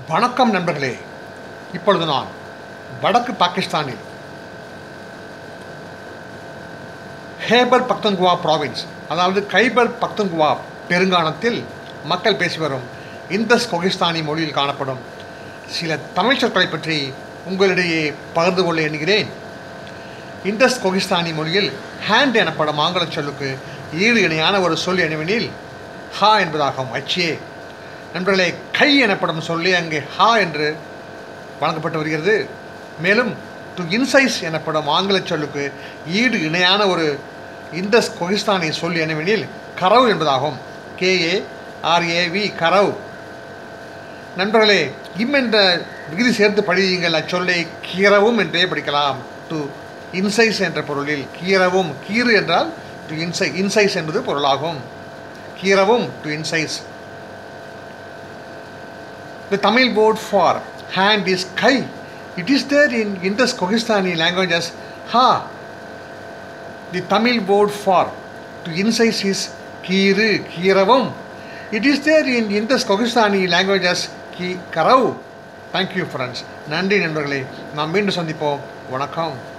வணக்கம் நண்பர்களே இப்பொழுது நான் வடக்கு பாகிஸ்தானில் ஹேபர் பக்தன்குவா ப்ராவின்ஸ் அதாவது கைபர் பக்தன்குவா பெருங்கானத்தில் மக்கள் பேசி வரும் இந்தஸ் கொகிஸ்தானி மொழியில் காணப்படும் சில தமிழ் சொற்களை பற்றி உங்களிடையே பகிர்ந்து கொள்ள எண்ணுகிறேன் இண்டஸ் கொகிஸ்தானி மொழியில் ஹேண்ட் எனப்படும் ஆங்கில சொல்லுக்கு ஈடு இணையான ஒரு சொல் எனவெனில் ஹா என்பதாகும் அச்சியே நண்பர்களே கை எனப்படும் சொல்லி அங்கே ஹா என்று வழங்கப்பட்டு வருகிறது மேலும் டு இன்சைஸ் எனப்படும் ஆங்கில சொல்லுக்கு ஈடு இணையான ஒரு இந்தஸ் கொகிஸ்தானி சொல் எனவெனில் கரவ் என்பதாகும் கேஏ ஆர்ஏவி கரவ் நண்பர்களே இம் என்ற விகுதி சேர்த்து படியுங்கள் அச்சொல்லை கீரவும் என்றே படிக்கலாம் டு இன்சைஸ் என்ற பொருளில் கீரவும் கீறு என்றால் டு இன்சை இன்சைஸ் என்பது பொருளாகும் கீரவும் to incise The Tamil word for hand is kai. It is there in Indus Kohistani language as ha. The Tamil word for to incise is kiru, kiravam. It is there in Indus Kohistani language as ki karau. Thank you friends. நன்றி நண்பர்களே நாம் மீண்டும் சந்திப்போம் வணக்கம்